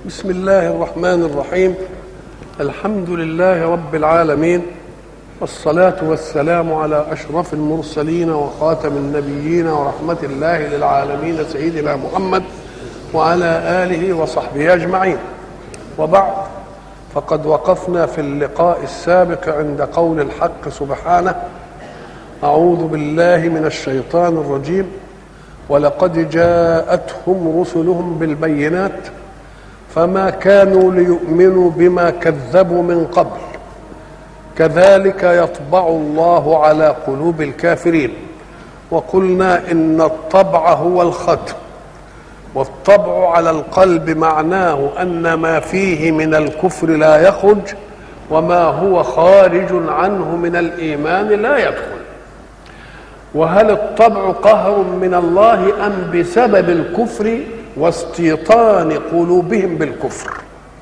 بسم الله الرحمن الرحيم الحمد لله رب العالمين والصلاة والسلام على أشرف المرسلين وخاتم النبيين ورحمة الله للعالمين سيدنا محمد وعلى آله وصحبه أجمعين وبعد فقد وقفنا في اللقاء السابق عند قول الحق سبحانه أعوذ بالله من الشيطان الرجيم ولقد جاءتهم رسلهم بالبينات فما كانوا ليؤمنوا بما كذبوا من قبل كذلك يطبع الله على قلوب الكافرين وقلنا ان الطبع هو الختم والطبع على القلب معناه ان ما فيه من الكفر لا يخرج وما هو خارج عنه من الايمان لا يدخل وهل الطبع قهر من الله ام بسبب الكفر واستيطان قلوبهم بالكفر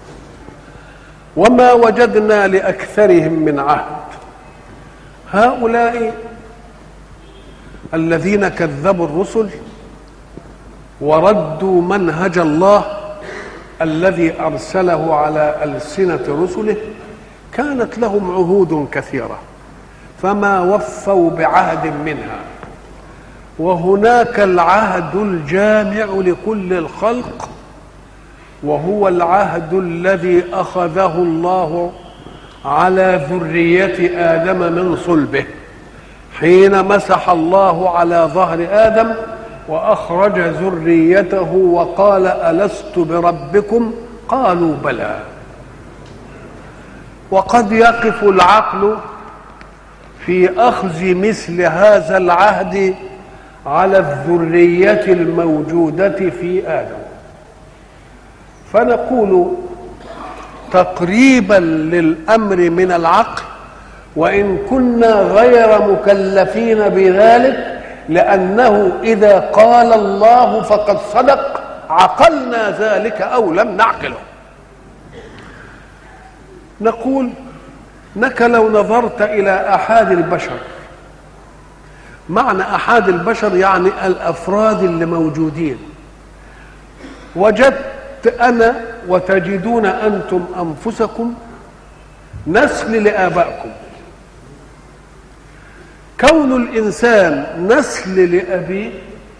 وما وجدنا لاكثرهم من عهد هؤلاء الذين كذبوا الرسل وردوا منهج الله الذي ارسله على السنه رسله كانت لهم عهود كثيره فما وفوا بعهد منها وهناك العهد الجامع لكل الخلق وهو العهد الذي اخذه الله على ذريه ادم من صلبه حين مسح الله على ظهر ادم واخرج ذريته وقال الست بربكم قالوا بلى وقد يقف العقل في اخذ مثل هذا العهد على الذريه الموجوده في ادم فنقول تقريبا للامر من العقل وان كنا غير مكلفين بذلك لانه اذا قال الله فقد صدق عقلنا ذلك او لم نعقله نقول انك لو نظرت الى احاد البشر معنى احاد البشر يعني الافراد اللي موجودين وجدت انا وتجدون انتم انفسكم نسل لابائكم كون الانسان نسل لابيه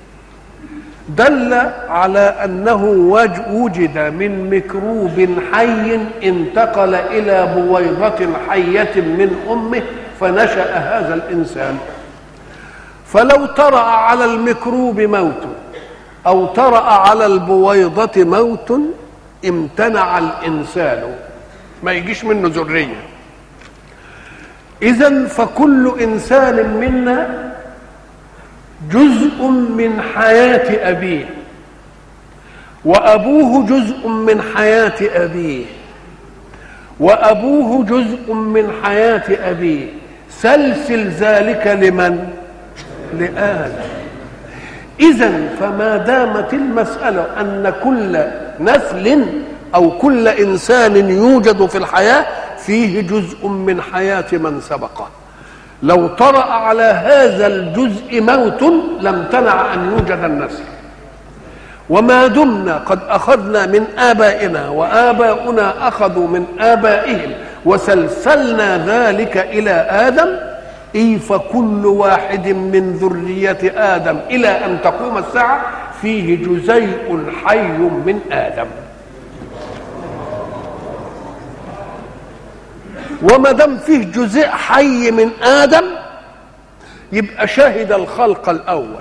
دل على انه وجد من ميكروب حي انتقل الى بويضه حيه من امه فنشا هذا الانسان فلو طرا على الميكروب موت او طرا على البويضه موت امتنع الانسان ما يجيش منه ذريه اذا فكل انسان منا جزء من حياه ابيه وابوه جزء من حياه ابيه وابوه جزء من حياه ابيه سلسل ذلك لمن لآدم إذا فما دامت المسألة أن كل نسل أو كل إنسان يوجد في الحياة فيه جزء من حياة من سبقه لو طرأ على هذا الجزء موت لم تنع أن يوجد النسل وما دمنا قد أخذنا من آبائنا وآباؤنا أخذوا من آبائهم وسلسلنا ذلك إلى آدم إي فكل واحد من ذرية آدم إلى أن تقوم الساعة فيه جزيء حي من آدم وما دام فيه جزيء حي من آدم يبقى شهد الخلق الأول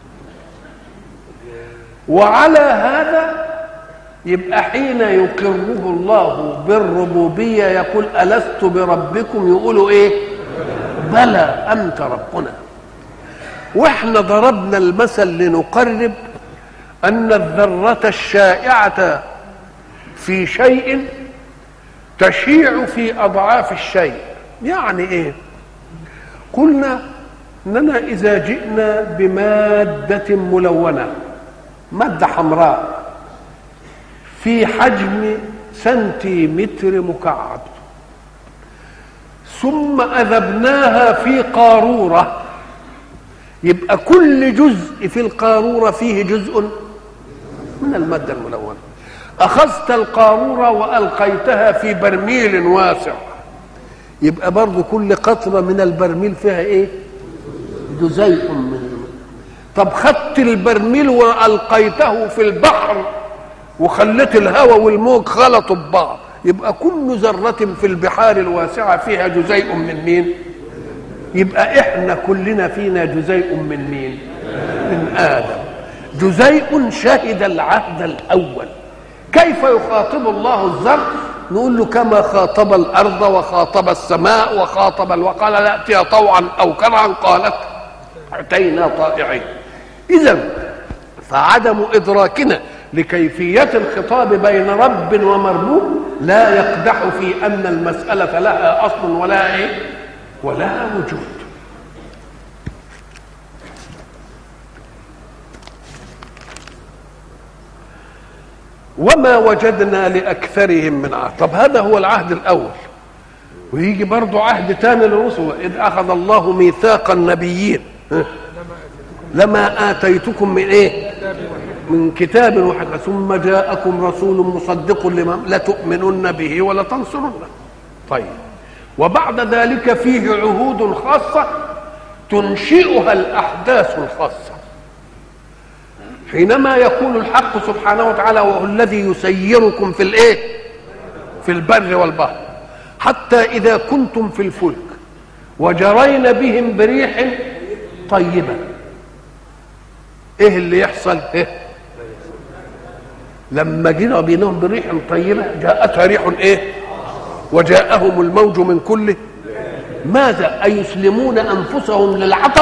وعلى هذا يبقى حين يقره الله بالربوبية يقول ألست بربكم يقولوا إيه بلى انت ربنا واحنا ضربنا المثل لنقرب ان الذره الشائعه في شيء تشيع في اضعاف الشيء يعني ايه قلنا اننا اذا جئنا بماده ملونه ماده حمراء في حجم سنتيمتر مكعب ثم أذبناها في قارورة يبقى كل جزء في القارورة فيه جزء من المادة الملونة اخذت القاروره والقيتها في برميل واسع يبقى برضو كل قطره من البرميل فيها ايه جزيء من الماء طب خدت البرميل والقيته في البحر وخليت الهواء والموج خلطوا ببعض يبقى كل ذرة في البحار الواسعة فيها جزيء من مين؟ يبقى احنا كلنا فينا جزيء من مين؟ من آدم جزيء شهد العهد الأول كيف يخاطب الله الذر؟ نقول له كما خاطب الأرض وخاطب السماء وخاطب وقال لأتي طوعا أو كرها قالت أتينا طائعين إذا فعدم إدراكنا لكيفية الخطاب بين رب ومربوب لا يقدح في أن المسألة لها أصل ولا إيه ولا وجود وما وجدنا لأكثرهم من عهد طب هذا هو العهد الأول ويجي برضو عهد تاني للرسل إذ أخذ الله ميثاق النبيين لما آتيتكم من إيه من كتاب واحد ثم جاءكم رسول مصدق لما لتؤمنن به ولتنصرنه طيب وبعد ذلك فيه عهود خاصة تنشئها الأحداث الخاصة حينما يقول الحق سبحانه وتعالى وهو الذي يسيركم في الايه في البر والبحر حتى إذا كنتم في الفلك وجرين بهم بريح طيبة ايه اللي يحصل ايه لما جينا بينهم بريح طيبة جاءتها ريح ايه وجاءهم الموج من كل ماذا أيسلمون أنفسهم للعطب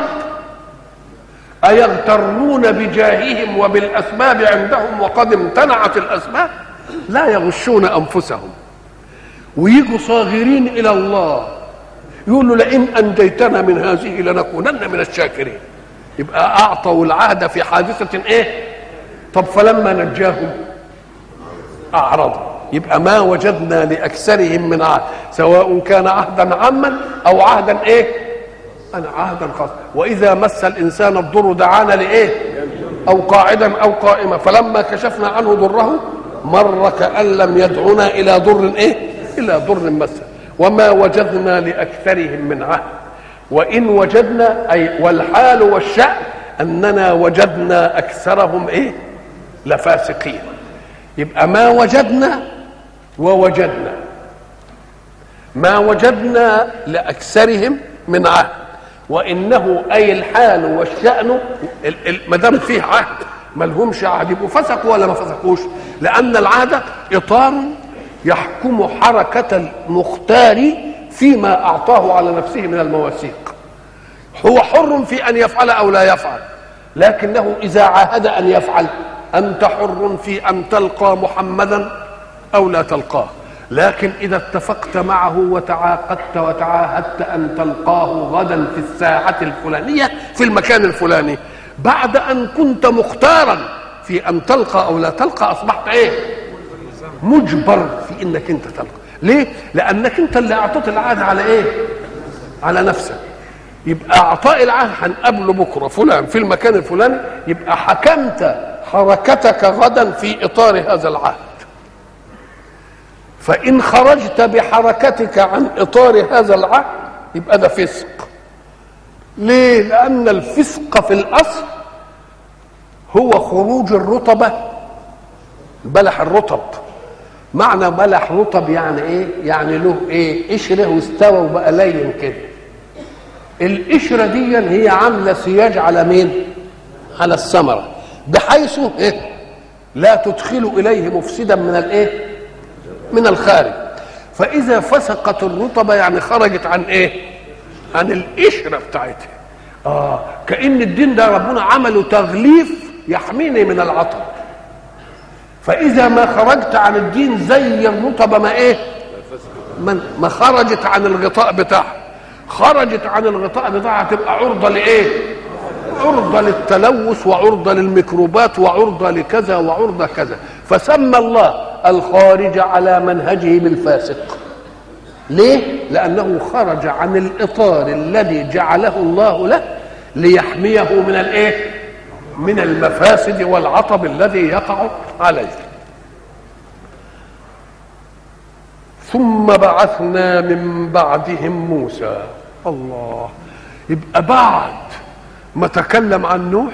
أيغترون بجاههم وبالأسباب عندهم وقد امتنعت الأسباب لا يغشون أنفسهم ويجوا صاغرين إلى الله يقولوا لئن أنجيتنا من هذه لنكونن من الشاكرين يبقى أعطوا العهد في حادثة إيه طب فلما نجاهم أعرضوا يبقى ما وجدنا لأكثرهم من عهد سواء كان عهدا عاما أو عهدا إيه أنا عهدا خاصا وإذا مس الإنسان الضر دعانا لإيه أو قاعدا أو قائما فلما كشفنا عنه ضره مر كأن لم يدعنا إلى ضر إيه إلى ضر مسه وما وجدنا لأكثرهم من عهد وإن وجدنا أي والحال والشأن أننا وجدنا أكثرهم إيه لفاسقين يبقى ما وجدنا ووجدنا ما وجدنا لأكثرهم من عهد وإنه أي الحال والشأن ما دام فيه عهد ما لهمش عهد يبقوا فسقوا ولا ما فسقوش لأن العهد إطار يحكم حركة المختار فيما أعطاه على نفسه من المواثيق هو حر في أن يفعل أو لا يفعل لكنه إذا عاهد أن يفعل أنت حر في أن تلقى محمدا أو لا تلقاه لكن إذا اتفقت معه وتعاقدت وتعاهدت أن تلقاه غدا في الساعة الفلانية في المكان الفلاني بعد أن كنت مختارا في أن تلقى أو لا تلقى أصبحت إيه مجبر في انك انت تلقى ليه لانك انت اللي اعطيت العهد على ايه على نفسك يبقى اعطاء العهد هنقابله بكره فلان في المكان الفلاني يبقى حكمت حركتك غدا في اطار هذا العهد فان خرجت بحركتك عن اطار هذا العهد يبقى ده فسق ليه لان الفسق في الاصل هو خروج الرطبه بلح الرطب معنى بلح رطب يعني ايه يعني له ايه قشره واستوى وبقى لين كده القشره دي هي عامله سياج على مين على الثمره بحيث إيه؟ لا تدخل اليه مفسدا من الايه من الخارج فاذا فسقت الرطبه يعني خرجت عن ايه عن القشره بتاعتها اه كان الدين ده ربنا عمله تغليف يحميني من العطب فاذا ما خرجت عن الدين زي الرطبه ما ايه ما, ما خرجت عن الغطاء بتاعها خرجت عن الغطاء بتاعها تبقى عرضه لايه عرضه للتلوث وعرضه للميكروبات وعرضه لكذا وعرضه كذا فسمى الله الخارج على منهجه بالفاسق ليه لانه خرج عن الاطار الذي جعله الله له ليحميه من الايه من المفاسد والعطب الذي يقع عليه ثم بعثنا من بعدهم موسى الله يبقى بعد ما تكلم عن نوح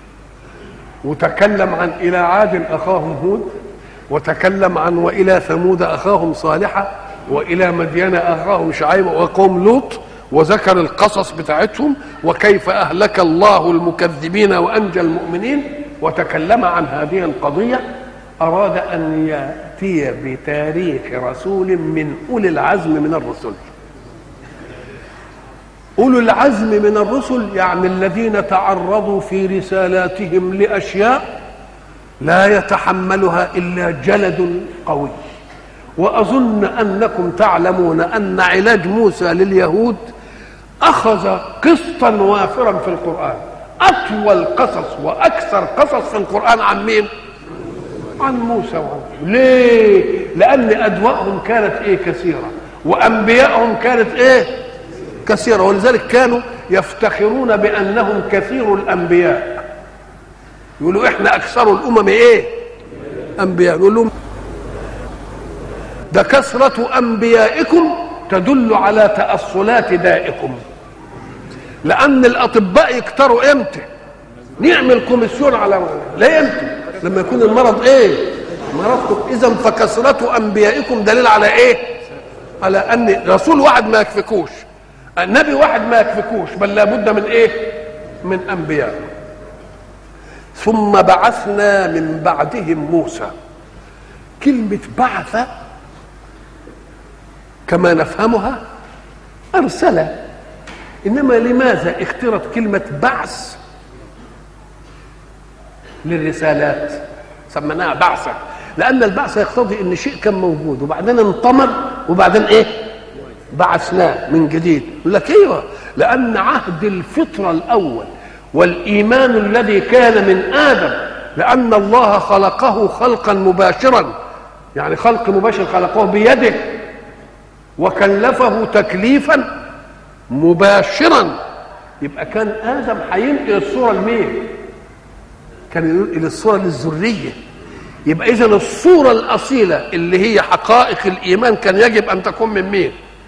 وتكلم عن إلى عاد أخاهم هود وتكلم عن وإلى ثمود أخاهم صالحا وإلى مدين أخاهم شعيب وقوم لوط وذكر القصص بتاعتهم وكيف أهلك الله المكذبين وأنجى المؤمنين وتكلم عن هذه القضية أراد أن يأتي بتاريخ رسول من أولي العزم من الرسل أولو العزم من الرسل يعني الذين تعرضوا في رسالاتهم لأشياء لا يتحملها إلا جلد قوي وأظن أنكم تعلمون أن علاج موسى لليهود أخذ قسطا وافرا في القرآن أطول قصص وأكثر قصص في القرآن عن مين؟ عن موسى وعن ليه؟ لأن أدواءهم كانت إيه كثيرة وأنبيائهم كانت إيه؟ كثيرة ولذلك كانوا يفتخرون بأنهم كثير الأنبياء يقولوا إحنا أكثر الأمم إيه؟ أنبياء يقول لهم ده كثرة أنبيائكم تدل على تأصلات دائكم لأن الأطباء يكتروا إمتى؟ نعمل كوميسيون على لا إمتى؟ لما يكون المرض إيه؟ مرضكم إذا فكثرة أنبيائكم دليل على إيه؟ على أن رسول واحد ما يكفيكوش النبي واحد ما يكفيكوش بل لابد من إيه؟ من أنبياء ثم بعثنا من بعدهم موسى كلمة بعث كما نفهمها أرسل إنما لماذا اخترت كلمة بعث للرسالات سميناها بعثة لأن البعث يقتضي إن شيء كان موجود وبعدين انطمر وبعدين إيه؟ بعثناه من جديد يقول لك ايوه لان عهد الفطره الاول والايمان الذي كان من ادم لان الله خلقه خلقا مباشرا يعني خلق مباشر خلقه بيده وكلفه تكليفا مباشرا يبقى كان ادم هينقل الصوره لمين كان ينقل الصوره للذريه يبقى اذا الصوره الاصيله اللي هي حقائق الايمان كان يجب ان تكون من مين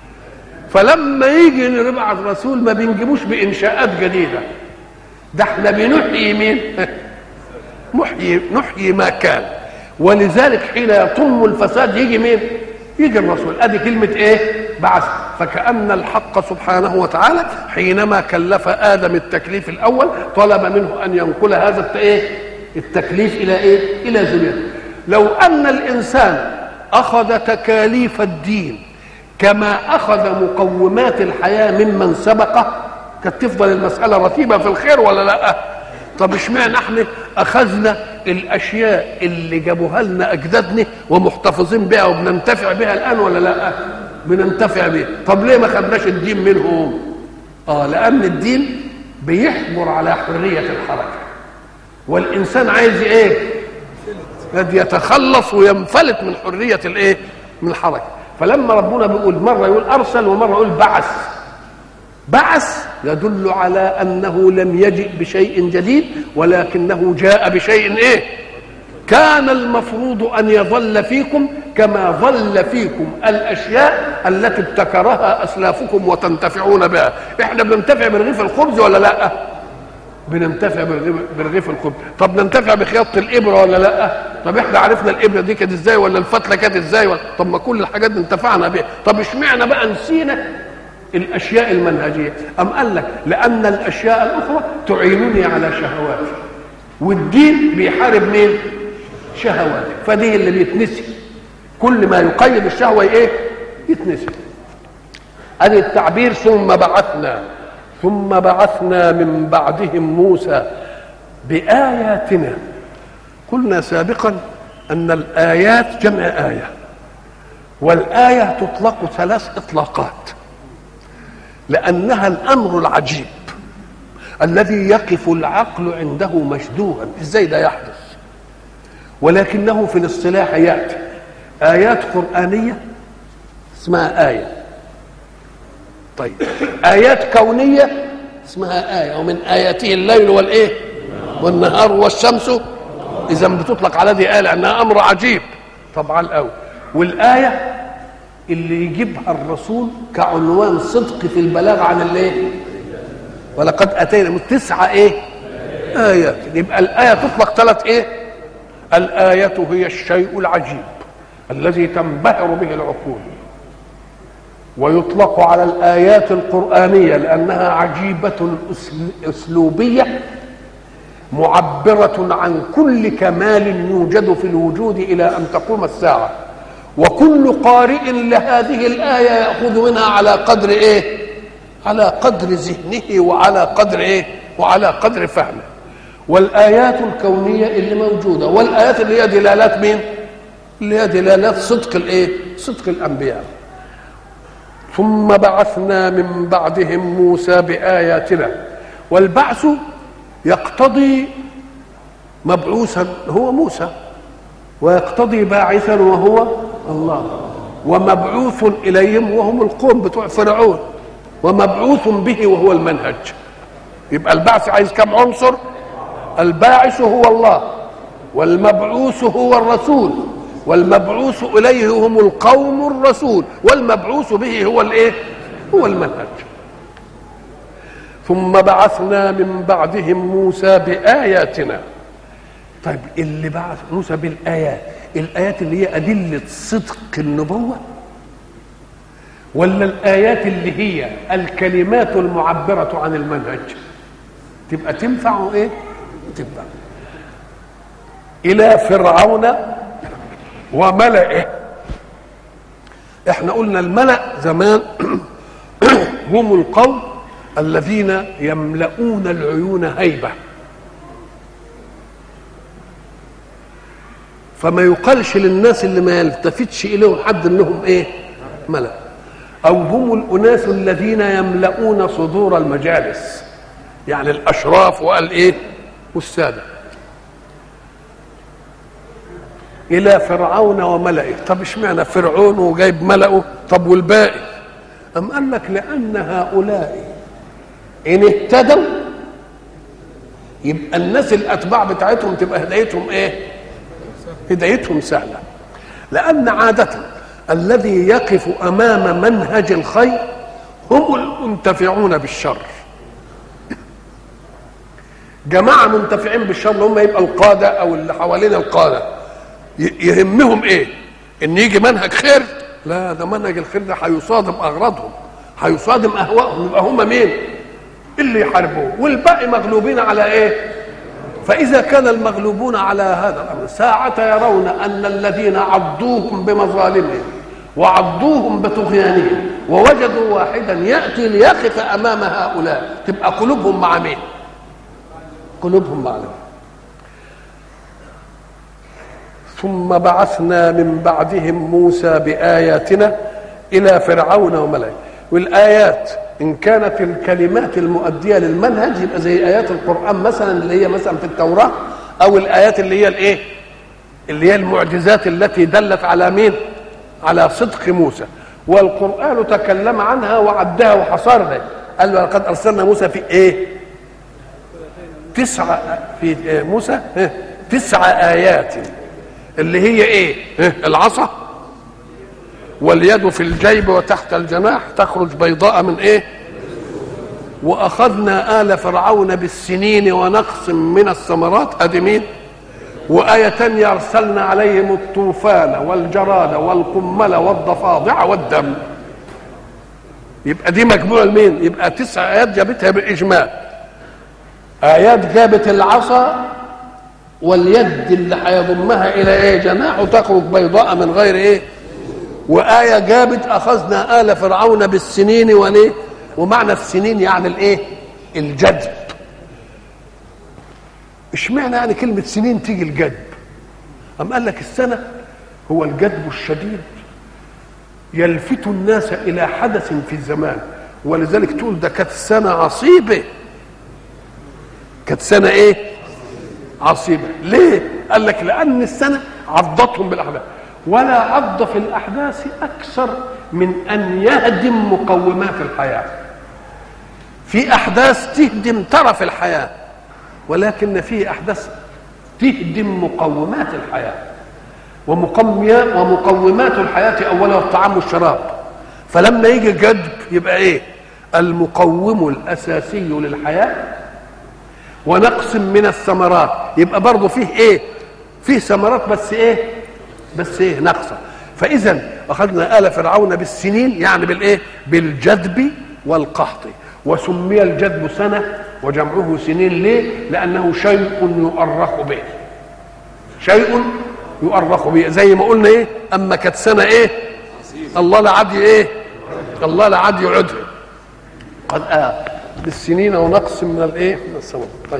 فلما يجي نبعث رسول ما بنجيبوش بانشاءات جديده ده احنا بنحيي مين محيي نحيي ما كان ولذلك حين يطم الفساد يجي مين يجي الرسول ادي كلمه ايه بعث فكأن الحق سبحانه وتعالى حينما كلف آدم التكليف الأول طلب منه أن ينقل هذا ايه التكليف إلى إيه إلى ذريته لو أن الإنسان أخذ تكاليف الدين كما أخذ مقومات الحياة ممن سبقه كانت تفضل المسألة رتيبة في الخير ولا لا طب اشمعنى احنا اخذنا الاشياء اللي جابوها لنا اجدادنا ومحتفظين بها وبننتفع بها الان ولا لا بننتفع بها طب ليه ما خدناش الدين منهم اه لان الدين بيحجر على حريه الحركه والانسان عايز ايه قد يتخلص وينفلت من حريه الايه من الحركه فلما ربنا بيقول مره يقول ارسل ومره يقول بعث بعث يدل على انه لم يجئ بشيء جديد ولكنه جاء بشيء ايه كان المفروض ان يظل فيكم كما ظل فيكم الاشياء التي ابتكرها اسلافكم وتنتفعون بها احنا بننتفع برغيف الخبز ولا لا بننتفع برغيف الخبز طب ننتفع بخياطه الابره ولا لا طب احنا عرفنا الابره دي كانت ازاي ولا الفتله كانت ازاي ولا طب ما كل الحاجات دي انتفعنا بها طب اشمعنى بقى نسينا الاشياء المنهجيه ام قال لك لان الاشياء الاخرى تعينني على شهواتي والدين بيحارب مين شهواتي فدي اللي بيتنسي كل ما يقيد الشهوه ايه يتنسي ادي التعبير ثم بعثنا ثم بعثنا من بعدهم موسى باياتنا قلنا سابقا ان الايات جمع ايه والايه تطلق ثلاث اطلاقات لأنها الأمر العجيب الذي يقف العقل عنده مشدوها ازاي ده يحدث ولكنه في الاصطلاح ياتي ايات قرانيه اسمها ايه طيب ايات كونيه اسمها ايه ومن اياته الليل والايه والنهار والشمس اذا بتطلق على دي ايه لانها امر عجيب طبعا الاول والايه اللي يجيبها الرسول كعنوان صدق في البلاغ عن الايه ولقد اتينا تسعه ايه ايات يبقى الايه تطلق ثلاث ايه الايه هي الشيء العجيب الذي تنبهر به العقول ويطلق على الايات القرانيه لانها عجيبه اسلوبيه معبره عن كل كمال يوجد في الوجود الى ان تقوم الساعه وكل قارئ لهذه الايه ياخذ منها على قدر ايه على قدر ذهنه وعلى قدر ايه وعلى قدر فهمه والايات الكونيه اللي موجوده والايات اللي هي دلالات مين اللي هي دلالات صدق الايه صدق الانبياء ثم بعثنا من بعدهم موسى باياتنا والبعث يقتضي مبعوثا هو موسى ويقتضي باعثا وهو الله ومبعوث اليهم وهم القوم بتوع فرعون ومبعوث به وهو المنهج يبقى البعث عايز كم عنصر الباعث هو الله والمبعوث هو الرسول والمبعوث اليه هم القوم الرسول والمبعوث به هو الايه هو المنهج ثم بعثنا من بعدهم موسى باياتنا طيب اللي بعث موسى بالايات الايات اللي هي ادله صدق النبوه ولا الايات اللي هي الكلمات المعبره عن المنهج تبقى تنفع ايه تبقى الى فرعون وملئه احنا قلنا الملأ زمان هم القوم الذين يملؤون العيون هيبه فما يقالش للناس اللي ما يلتفتش اليهم حد انهم ايه ملأ او هم الاناس الذين يملؤون صدور المجالس يعني الاشراف وقال ايه والساده الى فرعون وملئه طب اشمعنى فرعون وجايب ملأه طب والباقي ام قال لك لان هؤلاء ان اهتدوا يبقى الناس الاتباع بتاعتهم تبقى هدايتهم ايه هدايتهم سهله لان عاده الذي يقف امام منهج الخير هم المنتفعون بالشر جماعه منتفعين بالشر هم يبقى القاده او اللي حوالين القاده يهمهم ايه ان يجي منهج خير لا ده منهج الخير ده هيصادم اغراضهم هيصادم اهوائهم يبقى هم مين اللي يحاربوه والباقي مغلوبين على ايه فاذا كان المغلوبون على هذا الامر ساعه يرون ان الذين عضوهم بمظالمهم وعضوهم بطغيانهم ووجدوا واحدا ياتي ليقف امام هؤلاء تبقى قلوبهم مع مين قلوبهم مع مين ثم بعثنا من بعدهم موسى باياتنا الى فرعون وملئه والايات ان كانت الكلمات المؤديه للمنهج يبقى زي ايات القران مثلا اللي هي مثلا في التوراه او الايات اللي هي الايه اللي هي المعجزات التي دلت على مين على صدق موسى والقران تكلم عنها وعدها وحصرها قال له لقد ارسلنا موسى في ايه تسع في موسى تسع ايات اللي هي ايه العصا واليد في الجيب وتحت الجناح تخرج بيضاء من ايه واخذنا ال فرعون بالسنين ونقص من الثمرات ادي مين وآية تانية أرسلنا عليهم الطوفان والجراد والقمل والضفادع والدم يبقى دي مجموعة لمين؟ يبقى تسع آيات جابتها بالإجمال آيات جابت العصا واليد اللي هيضمها إلى إيه؟ جناح تخرج بيضاء من غير إيه؟ وآية جابت أخذنا آل فرعون بالسنين وليه ومعنى السنين يعني الإيه الجذب اشمعنى يعني كلمة سنين تيجي الجذب أم قال لك السنة هو الجذب الشديد يلفت الناس إلى حدث في الزمان ولذلك تقول ده كانت سنة عصيبة كانت سنة إيه عصيبة ليه قال لك لأن السنة عضتهم بالأحداث ولا عض في الأحداث أكثر من أن يهدم مقومات الحياة في أحداث تهدم ترف الحياة ولكن فيه أحداث تهدم مقومات الحياة ومقومات الحياة أولها الطعام والشراب فلما يجي جدب يبقى إيه المقوم الأساسي للحياة ونقص من الثمرات يبقى برضه فيه إيه فيه ثمرات بس إيه بس إيه نقصة فإذا أخذنا آل فرعون بالسنين يعني بالإيه بالجدب والقحط وسمي الجدب سنة وجمعه سنين ليه لأنه شيء يؤرخ به شيء يؤرخ به زي ما قلنا ايه اما كانت سنه ايه الله لا عاد ايه الله لا عاد يعدها قد آه بالسنين ونقص من الايه من الثمر طيب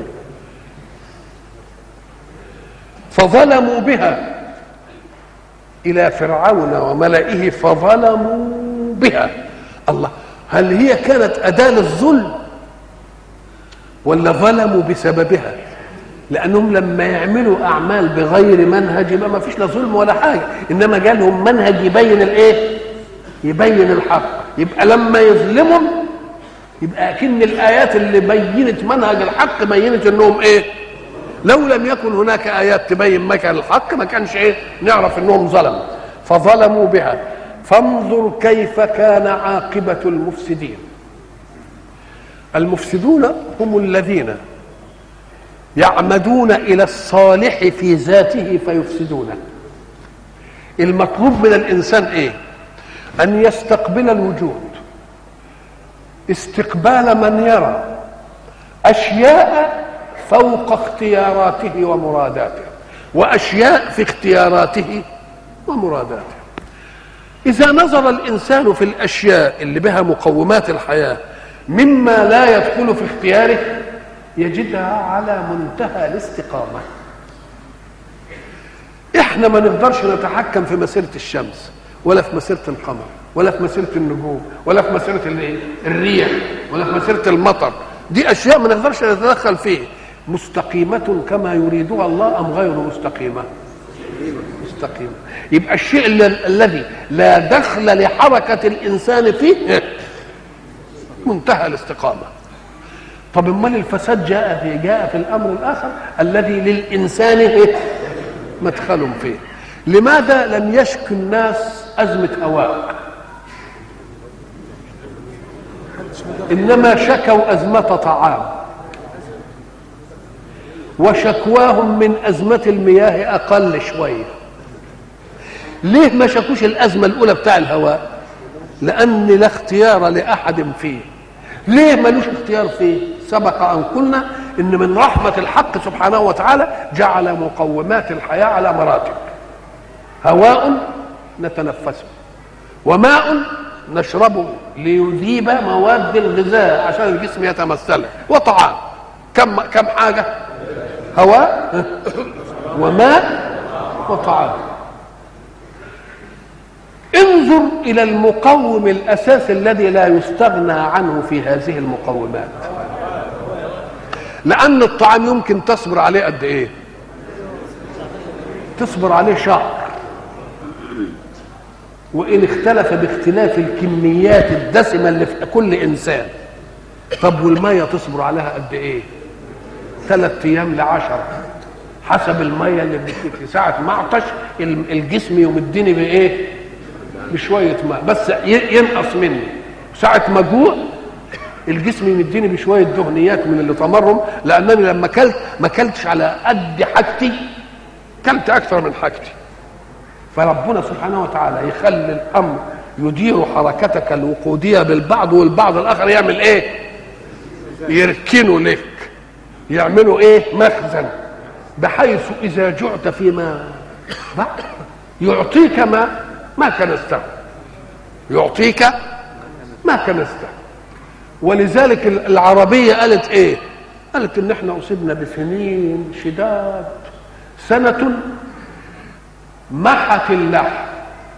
فظلموا بها الى فرعون وملئه فظلموا بها الله هل هي كانت اداه للظلم ولا ظلموا بسببها لانهم لما يعملوا اعمال بغير منهج يبقى ما فيش لا ظلم ولا حاجه انما جالهم منهج يبين الايه يبين الحق يبقى لما يظلمهم يبقى اكن الايات اللي بينت منهج الحق بينت انهم ايه لو لم يكن هناك ايات تبين مكان الحق ما كانش ايه نعرف انهم ظلموا فظلموا بها فانظر كيف كان عاقبه المفسدين المفسدون هم الذين يعمدون الى الصالح في ذاته فيفسدونه المطلوب من الانسان ايه ان يستقبل الوجود استقبال من يرى اشياء فوق اختياراته ومراداته واشياء في اختياراته ومراداته اذا نظر الانسان في الاشياء اللي بها مقومات الحياه مما لا يدخل في اختياره يجدها على منتهى الاستقامة احنا ما نقدرش نتحكم في مسيرة الشمس ولا في مسيرة القمر ولا في مسيرة النجوم ولا في مسيرة الريح ولا في مسيرة المطر دي أشياء ما نقدرش نتدخل فيه مستقيمة كما يريدها الله أم غير مستقيمة مستقيمة يبقى الشيء الذي لا دخل لحركة الإنسان فيه منتهى الاستقامة طب امال الفساد جاء في جاء في الامر الاخر الذي للانسان إيه؟ مدخل فيه لماذا لم يشك الناس ازمه هواء انما شكوا ازمه طعام وشكواهم من ازمه المياه اقل شويه ليه ما شكوش الازمه الاولى بتاع الهواء لان لا اختيار لاحد فيه ليه ملوش اختيار فيه سبق ان قلنا ان من رحمه الحق سبحانه وتعالى جعل مقومات الحياه على مراتب هواء نتنفسه وماء نشربه ليذيب مواد الغذاء عشان الجسم يتمثله وطعام كم كم حاجه هواء وماء وطعام انظر الى المقوم الاساسي الذي لا يستغنى عنه في هذه المقومات لان الطعام يمكن تصبر عليه قد ايه تصبر عليه شهر وان اختلف باختلاف الكميات الدسمه اللي في كل انسان طب والميه تصبر عليها قد ايه ثلاث ايام لعشرة حسب الميه اللي في ساعه ما عطش الجسم يمدني بايه بشويه ماء بس ينقص مني ساعه ما جوع الجسم يمدني بشويه دهنيات من اللي تمرهم لانني لما كلت ما كلتش على قد حاجتي كلت اكثر من حاجتي فربنا سبحانه وتعالى يخلي الامر يدير حركتك الوقوديه بالبعض والبعض الاخر يعمل ايه يركنوا لك يعملوا ايه مخزن بحيث اذا جعت فيما بعد يعطيك ما ما كنسته يعطيك ما كنسته ولذلك العربية قالت ايه قالت ان احنا اصبنا بسنين شداد سنة محت اللحم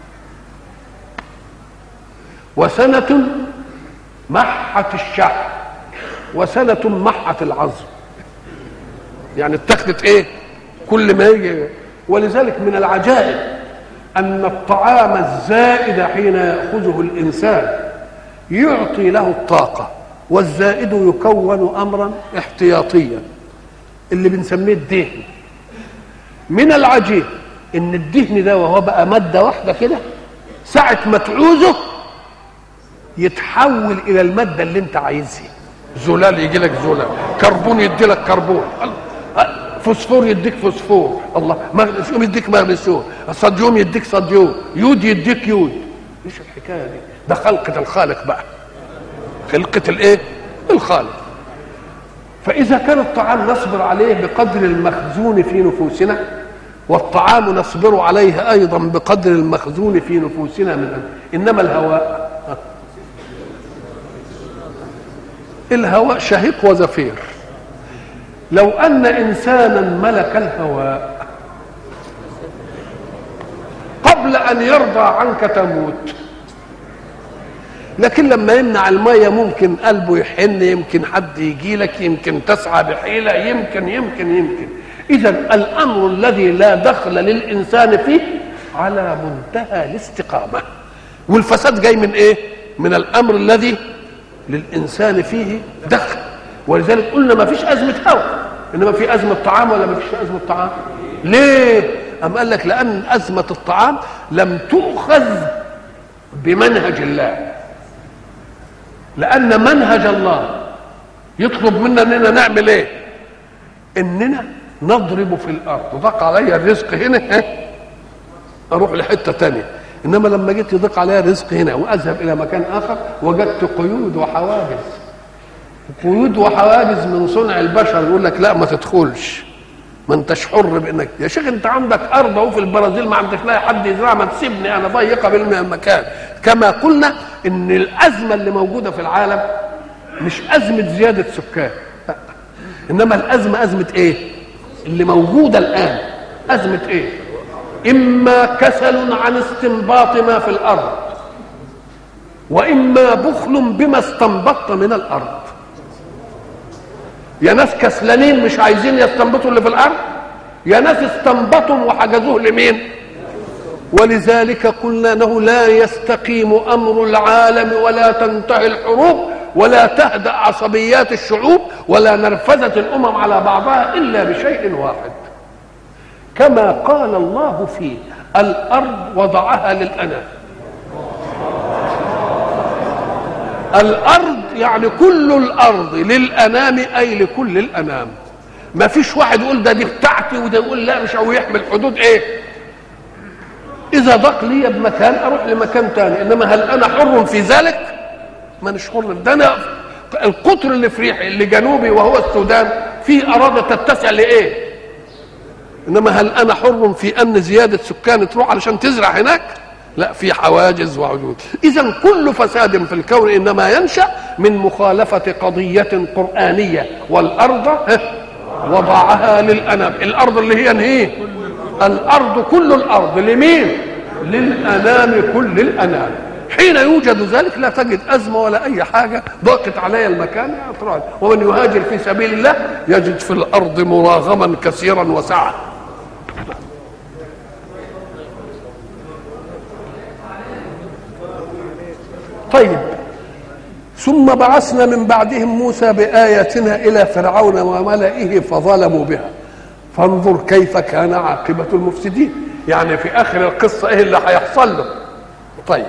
وسنة محت الشعر وسنة محت العظم يعني اتخذت ايه كل ما يجي ولذلك من العجائب ان الطعام الزائد حين ياخذه الانسان يعطي له الطاقه والزائد يكون امرا احتياطيا اللي بنسميه الدهن من العجيب ان الدهن ده وهو بقى ماده واحده كده ساعه ما تعوزه يتحول الى الماده اللي انت عايزها زلال يجي لك زلال كربون يدي لك كربون فوسفور يديك فوسفور الله مغنيسيوم يديك مغنيسيوم صديوم يديك صديوم يود يديك يود ايش الحكايه دي ده خلقه الخالق بقى خلقه الايه الخالق فاذا كان الطعام نصبر عليه بقدر المخزون في نفوسنا والطعام نصبر عليه ايضا بقدر المخزون في نفوسنا من انما الهواء الهواء شهيق وزفير لو ان انسانا ملك الهواء قبل ان يرضى عنك تموت لكن لما يمنع المية ممكن قلبه يحن يمكن حد يجي لك يمكن تسعى بحيلة يمكن يمكن يمكن إذا الأمر الذي لا دخل للإنسان فيه على منتهى الاستقامة والفساد جاي من إيه؟ من الأمر الذي للإنسان فيه دخل ولذلك قلنا ما فيش أزمة هوى إنما في أزمة طعام ولا ما فيش أزمة طعام ليه؟ أم قال لك لأن أزمة الطعام لم تؤخذ بمنهج الله لأن منهج الله يطلب منا إننا نعمل إيه؟ إننا نضرب في الأرض ضاق علي الرزق هنا أروح لحتة تانية إنما لما جيت يضيق علي الرزق هنا وأذهب إلى مكان آخر وجدت قيود وحواجز قيود وحواجز من صنع البشر يقول لك لا ما تدخلش ما انتش حر بانك يا شيخ انت عندك ارض اهو في البرازيل ما عندك لاقي حد يزرعها ما تسيبني انا ضيقه بالمكان كما قلنا ان الازمه اللي موجوده في العالم مش ازمه زياده سكان لا. انما الازمه ازمه ايه اللي موجوده الان ازمه ايه اما كسل عن استنباط ما في الارض واما بخل بما استنبطت من الارض يا ناس كسلانين مش عايزين يستنبطوا اللي في الارض يا ناس استنبطوا وحجزوه لمين ولذلك قلنا انه لا يستقيم امر العالم ولا تنتهي الحروب ولا تهدا عصبيات الشعوب ولا نرفزه الامم على بعضها الا بشيء واحد كما قال الله فيه الارض وضعها للانام الارض يعني كل الارض للانام اي لكل الانام ما فيش واحد يقول ده دي بتاعتي وده يقول لا مش او يحمل حدود ايه اذا ضاق لي بمكان اروح لمكان تاني انما هل انا حر في ذلك ما مش حر ده انا القطر اللي في ريحي اللي جنوبي وهو السودان في اراضي تتسع لايه انما هل انا حر في ان زياده سكان تروح علشان تزرع هناك لا في حواجز وعدود اذا كل فساد في الكون انما ينشا من مخالفه قضيه قرانيه والارض وضعها للانام الارض اللي هي ايه الارض كل الارض لمين للانام كل الانام حين يوجد ذلك لا تجد أزمة ولا أي حاجة ضاقت علي المكان يا ومن يهاجر في سبيل الله يجد في الأرض مراغما كثيرا وسعة طيب ثم بعثنا من بعدهم موسى بآياتنا إلى فرعون وملئه فظلموا بها فانظر كيف كان عاقبة المفسدين يعني في آخر القصة إيه اللي هيحصل له طيب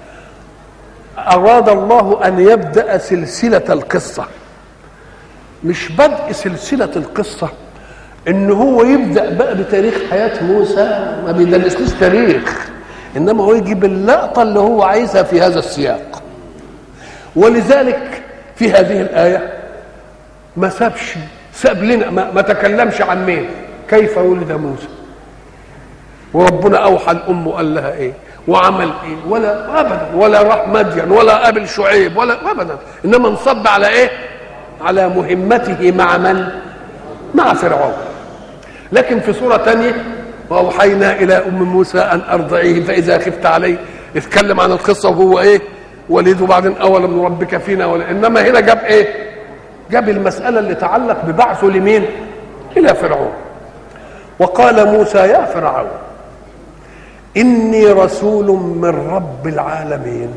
أراد الله أن يبدأ سلسلة القصة مش بدء سلسلة القصة إن هو يبدأ بقى بتاريخ حياة موسى ما بيدرسلوش تاريخ إنما هو يجيب اللقطة اللي هو عايزها في هذا السياق ولذلك في هذه الآية ما سابش ساب لنا ما, ما تكلمش عن مين كيف ولد موسى وربنا أوحى الأم وقال لها إيه وعمل ايه ولا ابدا ولا راح مدين ولا قابل شعيب ولا ابدا انما انصب على ايه على مهمته مع من مع فرعون لكن في سوره ثانيه واوحينا الى ام موسى ان ارضعيه فاذا خفت عليه اتكلم عن القصه وهو ايه وليد وبعدين اولم نربك فينا ولا انما هنا جاب ايه جاب المساله اللي تعلق ببعثه لمين الى فرعون وقال موسى يا فرعون إني رسول من رب العالمين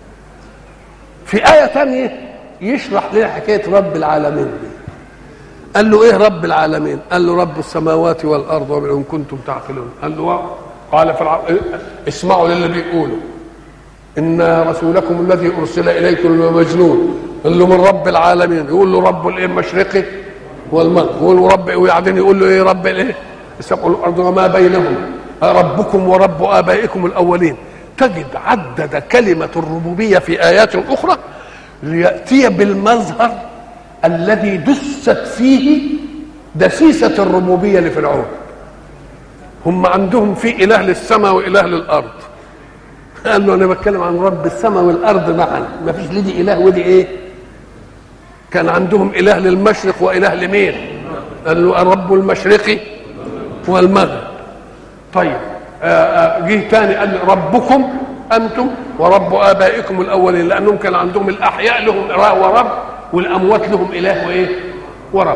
في آية ثانية يشرح لنا حكاية رب العالمين دي قال له ايه رب العالمين قال له رب السماوات والارض وان كنتم تعقلون قال له قال فرعون اسمعوا للي بيقولوا ان رسولكم الذي ارسل اليكم مجنون قال له من رب العالمين يقول له رب الايه المشرقي والمغرب يقول له رب وبعدين يقول له ايه رب الايه السماء والارض وما بينهما ربكم ورب ابائكم الاولين تجد عدد كلمه الربوبيه في ايات اخرى لياتي بالمظهر الذي دست فيه دسيسه الربوبيه لفرعون هم عندهم في اله للسماء واله للارض قال له انا بتكلم عن رب السماء والارض معا ما فيش لدي اله ودي ايه كان عندهم اله للمشرق واله لمين قال له رب المشرق والمغرب طيب جه تاني قال ربكم انتم ورب ابائكم الاولين لانهم كان عندهم الاحياء لهم ورب والاموات لهم اله وايه ورب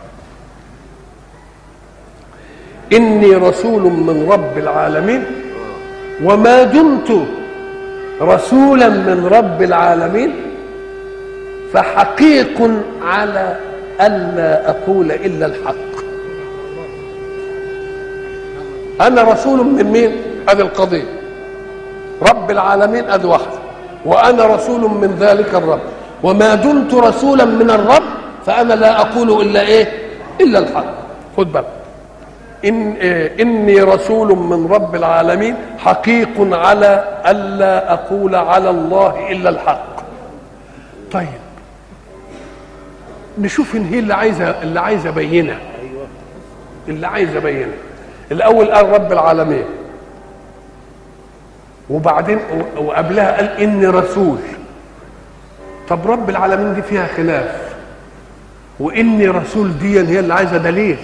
اني رسول من رب العالمين وما دمت رسولا من رب العالمين فحقيق على الا اقول الا الحق انا رسول من مين هذه القضيه رب العالمين ادي واحده وانا رسول من ذلك الرب وما دمت رسولا من الرب فانا لا اقول الا ايه الا الحق خد بالك إن إيه إني رسول من رب العالمين حقيق على ألا أقول على الله إلا الحق طيب نشوف إن هي اللي عايزة اللي عايزة بينة اللي عايزة بينة الأول قال رب العالمين وبعدين وقبلها قال إني رسول طب رب العالمين دي فيها خلاف وإني رسول دي هي اللي عايزة دليل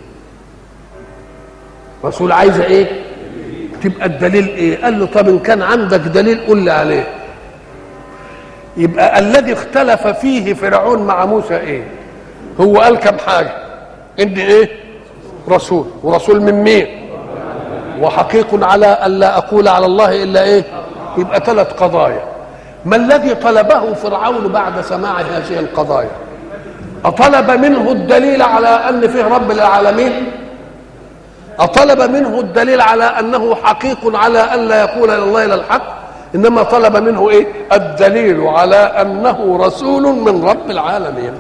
رسول عايزه ايه تبقى الدليل ايه قال له طب ان كان عندك دليل قل لي عليه يبقى الذي اختلف فيه فرعون مع موسى ايه هو قال كم حاجه اني ايه رسول ورسول من مين وحقيق على الا اقول على الله الا ايه يبقى ثلاث قضايا ما الذي طلبه فرعون بعد سماع هذه القضايا أطلب منه الدليل على أن فيه رب العالمين أطلب منه الدليل على أنه حقيق على أن لا يقول إلى الله إلى الحق إنما طلب منه إيه الدليل على أنه رسول من رب العالمين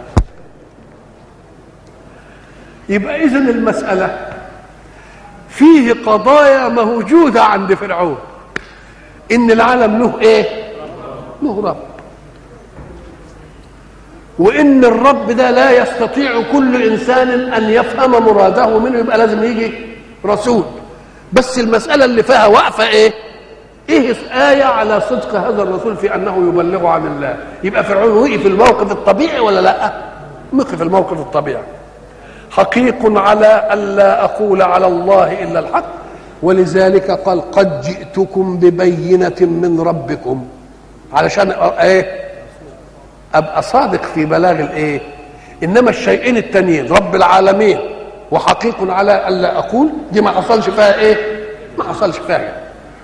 يبقى إذن المسألة فيه قضايا موجودة عند فرعون إن العالم له إيه له رب وإن الرب ده لا يستطيع كل إنسان أن يفهم مراده منه يبقى لازم يجي رسول بس المسألة اللي فيها وقفة إيه؟ إيه آية على صدق هذا الرسول في أنه يبلغ عن الله يبقى فرعون وقف الموقف الطبيعي ولا لا؟ وقف الموقف الطبيعي حقيق على ألا أقول على الله إلا الحق ولذلك قال قد جئتكم ببينة من ربكم علشان إيه؟ أبقى صادق في بلاغ الإيه؟ إنما الشيئين التانيين رب العالمين وحقيق على الا اقول دي ما حصلش فيها ايه ما حصلش فيها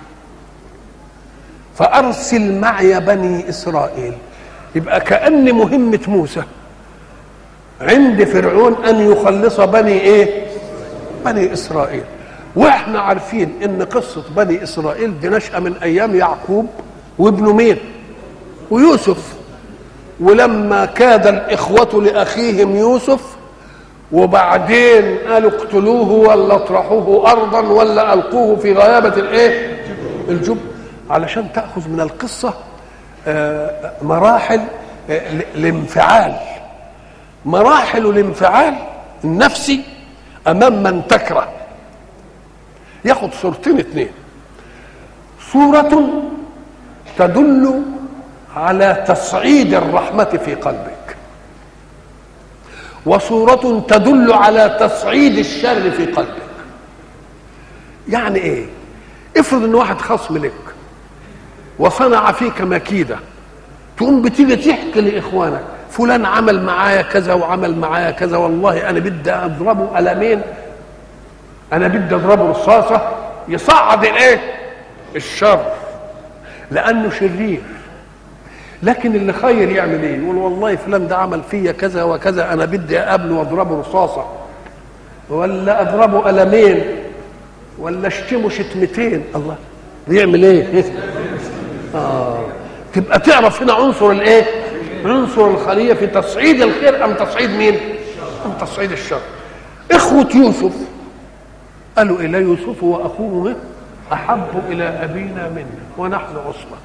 فارسل معي بني اسرائيل يبقى كان مهمه موسى عند فرعون ان يخلص بني ايه بني اسرائيل واحنا عارفين ان قصه بني اسرائيل دي نشأة من ايام يعقوب وابنه مين ويوسف ولما كاد الاخوه لاخيهم يوسف وبعدين قالوا اقتلوه ولا اطرحوه ارضا ولا القوه في غيابه الايه الجب علشان تاخذ من القصه مراحل الانفعال مراحل الانفعال النفسي امام من تكره ياخد صورتين اثنين صورة تدل على تصعيد الرحمة في قلبك وصورة تدل على تصعيد الشر في قلبك يعني ايه افرض ان واحد خصم لك وصنع فيك مكيدة تقوم بتيجي تحكي لاخوانك فلان عمل معايا كذا وعمل معايا كذا والله انا بدي اضربه قلمين انا بدي اضربه رصاصه يصعد الايه الشر لانه شرير لكن اللي خير يعمل ايه يقول والله فلان ده عمل فيا كذا وكذا انا بدي اقابله واضربه رصاصه ولا اضربه قلمين ولا اشتمه شتمتين الله بيعمل ايه اه تبقى تعرف هنا عنصر الايه عنصر الخليه في تصعيد الخير ام تصعيد مين ام تصعيد الشر اخوه يوسف قالوا الى يوسف واخوه احب الى ابينا منا ونحن عصبه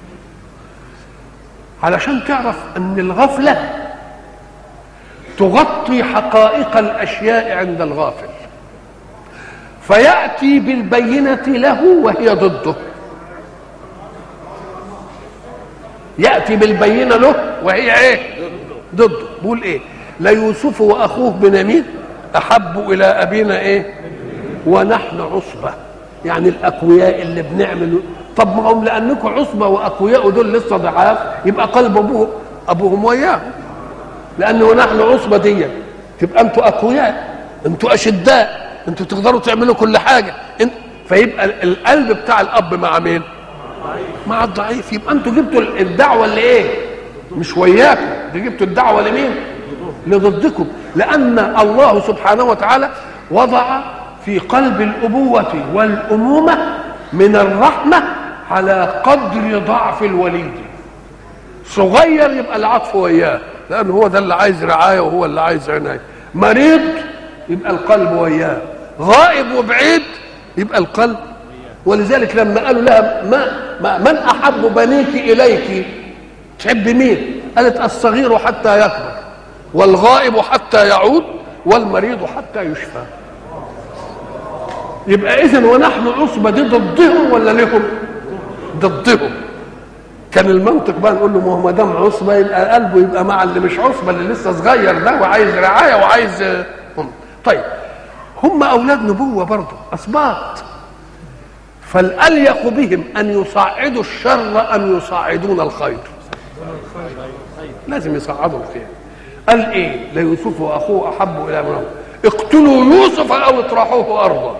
علشان تعرف ان الغفله تغطي حقائق الاشياء عند الغافل فياتي بالبينه له وهي ضده ياتي بالبينه له وهي ايه ضده بيقول ايه ليوسف واخوه بنيامين احب الى ابينا ايه ونحن عصبه يعني الاقوياء اللي بنعمل طب ما هم لانكم عصبه واقوياء دول لسه ضعاف يبقى قلب ابوه ابوهم وياهم لان ونحن عصبه دي تبقى انتوا اقوياء انتوا اشداء انتوا تقدروا تعملوا كل حاجه انت فيبقى القلب بتاع الاب مع مين مع الضعيف يبقى انتوا جبتوا الدعوه اللي ايه مش وياكم دي جبتوا الدعوه لمين لضدكم لان الله سبحانه وتعالى وضع في قلب الابوه والامومه من الرحمه على قدر ضعف الوليد صغير يبقى العطف وياه لان هو ده اللي عايز رعايه وهو اللي عايز عنايه مريض يبقى القلب وياه غائب وبعيد يبقى القلب ولذلك لما قالوا لها ما, ما من احب بنيك اليك تحب مين قالت الصغير حتى يكبر والغائب حتى يعود والمريض حتى يشفى يبقى اذا ونحن عصبه دي ضدهم ولا لهم ضدهم كان المنطق بقى نقول له ما هو ما دام عصبه يبقى قلبه يبقى مع اللي مش عصبه اللي لسه صغير ده وعايز رعايه وعايز هم. طيب هم اولاد نبوه برضه اسباط فالاليق بهم ان يصعدوا الشر ام يصعدون الخير لازم يصعدوا الخير قال ايه ليوسف واخوه احب الى منهم اقتلوا يوسف او اطرحوه ارضا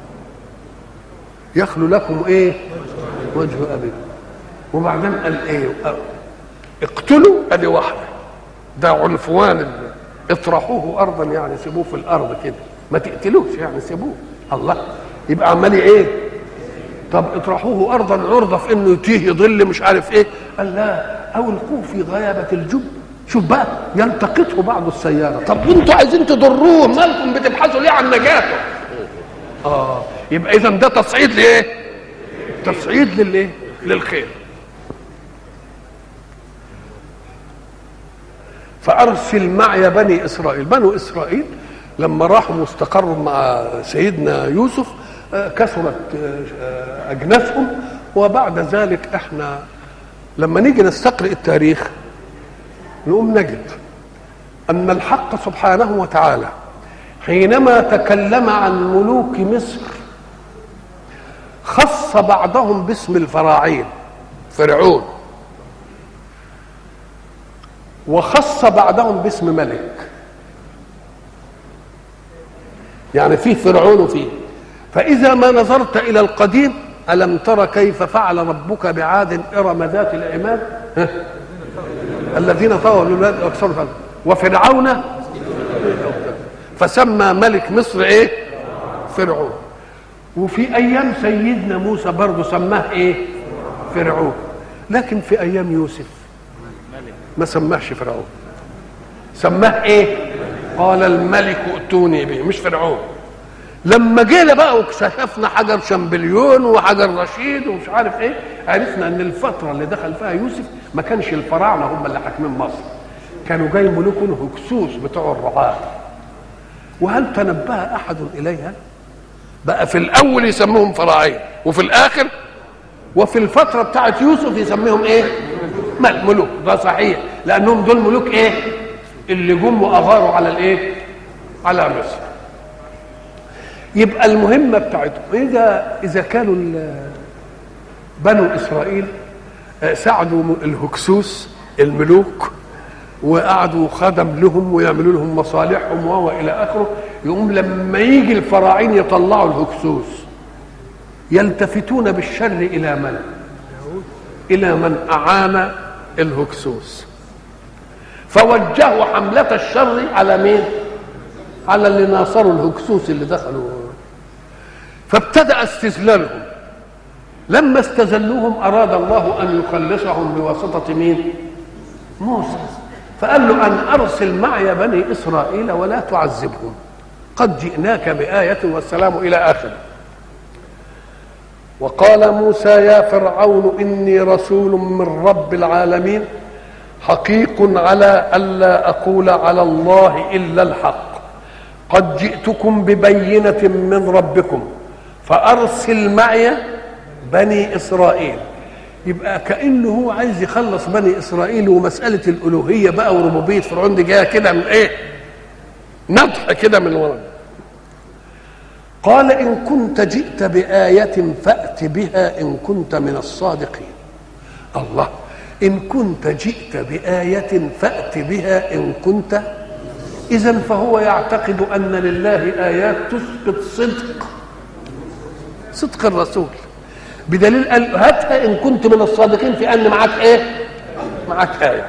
يخلو لكم ايه وجه ابيكم وبعدين قال ايه اقتلوا ادي واحده ده عنفوان اطرحوه ارضا يعني سيبوه في الارض كده ما تقتلوش يعني سيبوه الله يبقى عمال ايه طب اطرحوه ارضا عرضه في انه يتيه يضل مش عارف ايه قال لا او القوه في غيابه الجب شوف بقى يلتقطه بعض السياره طب وانتوا عايزين تضروه مالكم بتبحثوا ليه عن نجاته اه يبقى اذا ده تصعيد لايه تصعيد للايه للخير فارسل معي بني اسرائيل بنو اسرائيل لما راحوا مستقروا مع سيدنا يوسف كثرت اجناسهم وبعد ذلك احنا لما نيجي نستقرئ التاريخ نقوم نجد ان الحق سبحانه وتعالى حينما تكلم عن ملوك مصر خص بعضهم باسم الفراعين فرعون وخص بعضهم باسم ملك يعني فيه فرعون وفيه فإذا ما نظرت إلى القديم ألم تر كيف فعل ربك بعاد إرم ذات العماد الذين طغوا البلاد أكثر وفرعون فسمى ملك مصر إيه فرعون وفي أيام سيدنا موسى برضه سماه إيه فرعون لكن في أيام يوسف ما سماهش فرعون سماه ايه قال الملك ائتوني به مش فرعون لما جينا بقى واكتشفنا حجر شمبليون وحجر رشيد ومش عارف ايه عرفنا ان الفتره اللي دخل فيها يوسف ما كانش الفراعنه هم اللي حاكمين مصر كانوا جاي ملوك هكسوس بتوع الرعاة وهل تنبه احد اليها بقى في الاول يسموهم فراعين وفي الاخر وفي الفتره بتاعت يوسف يسميهم ايه ملوك ده صحيح لانهم دول ملوك ايه اللي جم واغاروا على الايه على مصر يبقى المهمه بتاعتهم اذا اذا كانوا بنو اسرائيل ساعدوا الهكسوس الملوك وقعدوا خدم لهم ويعملوا لهم مصالحهم وهو الى اخره يقوم لما يجي الفراعين يطلعوا الهكسوس يلتفتون بالشر الى من الى من اعان الهكسوس فوجهوا حملة الشر على مين على اللي ناصروا الهكسوس اللي دخلوا فابتدأ استذلالهم لما استذلوهم أراد الله أن يخلصهم بواسطة مين موسى فقال له أن أرسل معي بني إسرائيل ولا تعذبهم قد جئناك بآية والسلام إلى آخره وقال موسى يا فرعون إني رسول من رب العالمين حقيق على ألا أقول على الله إلا الحق قد جئتكم ببينة من ربكم فأرسل معي بني إسرائيل يبقى كأنه هو عايز يخلص بني إسرائيل ومسألة الألوهية بقى وربوبية فرعون دي جاية كده من إيه؟ نضح كده من ورا قال إن كنت جئت بآية فأت بها إن كنت من الصادقين الله إن كنت جئت بآية فأت بها إن كنت إذا فهو يعتقد أن لله آيات تثبت صدق صدق الرسول بدليل قال هاتها إن كنت من الصادقين في أن معك إيه؟ معك آية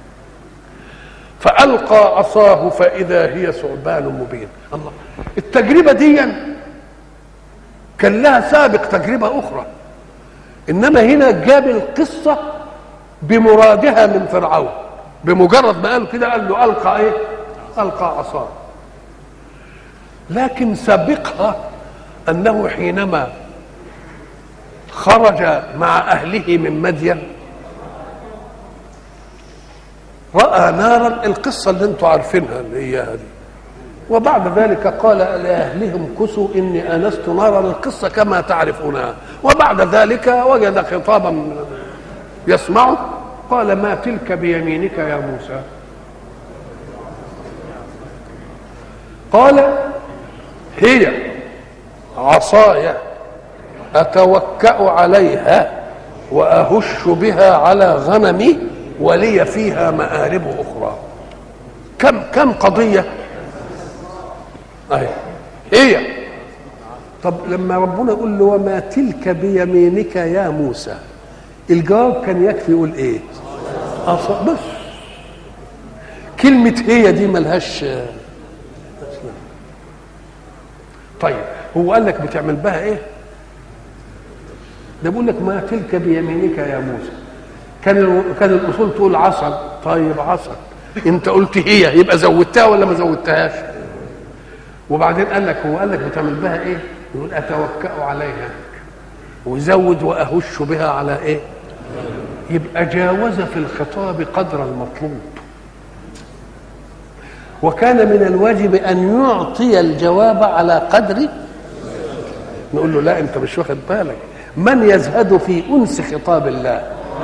فألقى عصاه فإذا هي ثعبان مبين الله التجربة دي كان لها سابق تجربة أخرى إنما هنا جاب القصة بمرادها من فرعون بمجرد ما قال كده قال له ألقى إيه؟ ألقى عصاه لكن سابقها أنه حينما خرج مع أهله من مدين رأى نارا القصة اللي انتم عارفينها اللي هي هذه وبعد ذلك قال لأهلهم كسوا إني آنست نارا القصة كما تعرفونها وبعد ذلك وجد خطابا يسمعه قال ما تلك بيمينك يا موسى قال هي عصاي أتوكأ عليها وأهش بها على غنمي ولي فيها مآرب أخرى كم كم قضية أهي هي طب لما ربنا يقول له وما تلك بيمينك يا موسى الجواب كان يكفي يقول ايه أص... بس كلمة هي دي ملهاش طيب هو قال لك بتعمل بها ايه ده بيقول لك ما تلك بيمينك يا موسى كان كان الاصول تقول عصا طيب عصا انت قلت هي يبقى زودتها ولا ما زودتهاش وبعدين قال لك هو قال لك بتعمل بها ايه يقول اتوكا عليها وزود واهش بها على ايه يبقى جاوز في الخطاب قدر المطلوب وكان من الواجب ان يعطي الجواب على قدر نقول له لا انت مش واخد بالك من يزهد في انس خطاب الله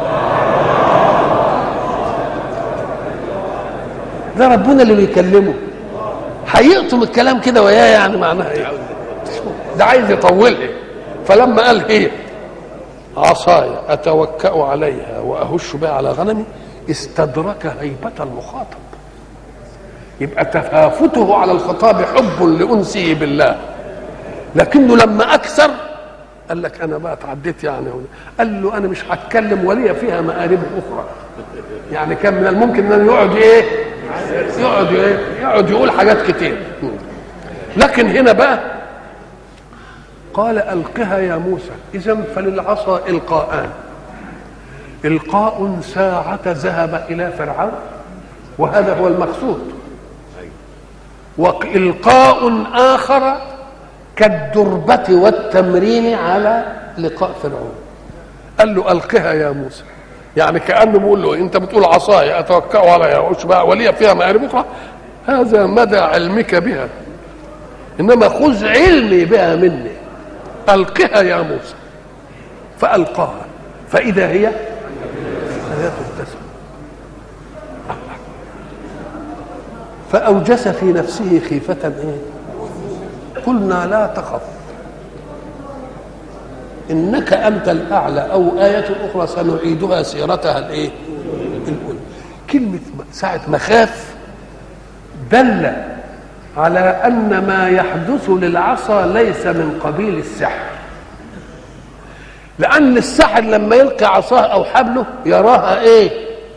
ده ربنا اللي بيكلمه هيقطم الكلام كده وياه يعني معناها ايه ده عايز يطولها فلما قال هي عصاي اتوكا عليها واهش بها على غنمي استدرك هيبه المخاطب يبقى تفافته على الخطاب حب لانسه بالله لكنه لما اكثر قال لك انا بقى اتعديت يعني قال له انا مش هتكلم ولي فيها مآرب اخرى يعني كان من الممكن ان يقعد ايه يقعد ايه يقعد يقول حاجات كتير لكن هنا بقى قال القها يا موسى اذا فللعصا القاءان القاء ساعة ذهب الى فرعون وهذا هو المقصود والقاء اخر كالدربة والتمرين على لقاء فرعون قال له ألقها يا موسى يعني كأنه بيقول له أنت بتقول عصاي أتوكأ عليها أشبع ولي فيها مآرب أخرى هذا مدى علمك بها إنما خذ علمي بها مني ألقها يا موسى فألقاها فإذا هي لا تبتسم فأوجس في نفسه خيفة إيه؟ قلنا لا تخف انك انت الاعلى او ايه اخرى سنعيدها سيرتها الايه الاولى كلمه ساعه مخاف دل على ان ما يحدث للعصا ليس من قبيل السحر لان الساحر لما يلقي عصاه او حبله يراها ايه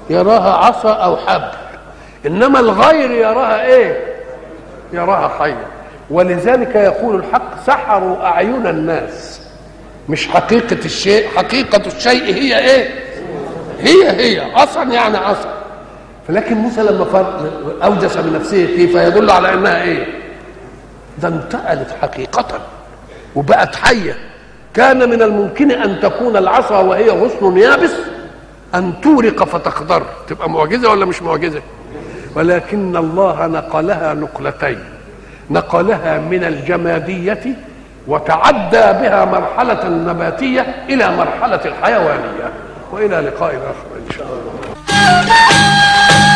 يراها عصا او حبل انما الغير يراها ايه يراها حيه ولذلك يقول الحق سحروا اعين الناس مش حقيقه الشيء حقيقه الشيء هي ايه هي هي اصلا يعني عصا فلكن موسى لما فرق اوجس من نفسه فيه فيدل على انها ايه ده انتقلت حقيقه وبقت حيه كان من الممكن ان تكون العصا وهي غصن يابس ان تورق فتخضر تبقى معجزه ولا مش معجزه ولكن الله نقلها نقلتين نقلها من الجماديه وتعدى بها مرحله النباتيه الى مرحله الحيوانيه والى لقاء اخر ان شاء الله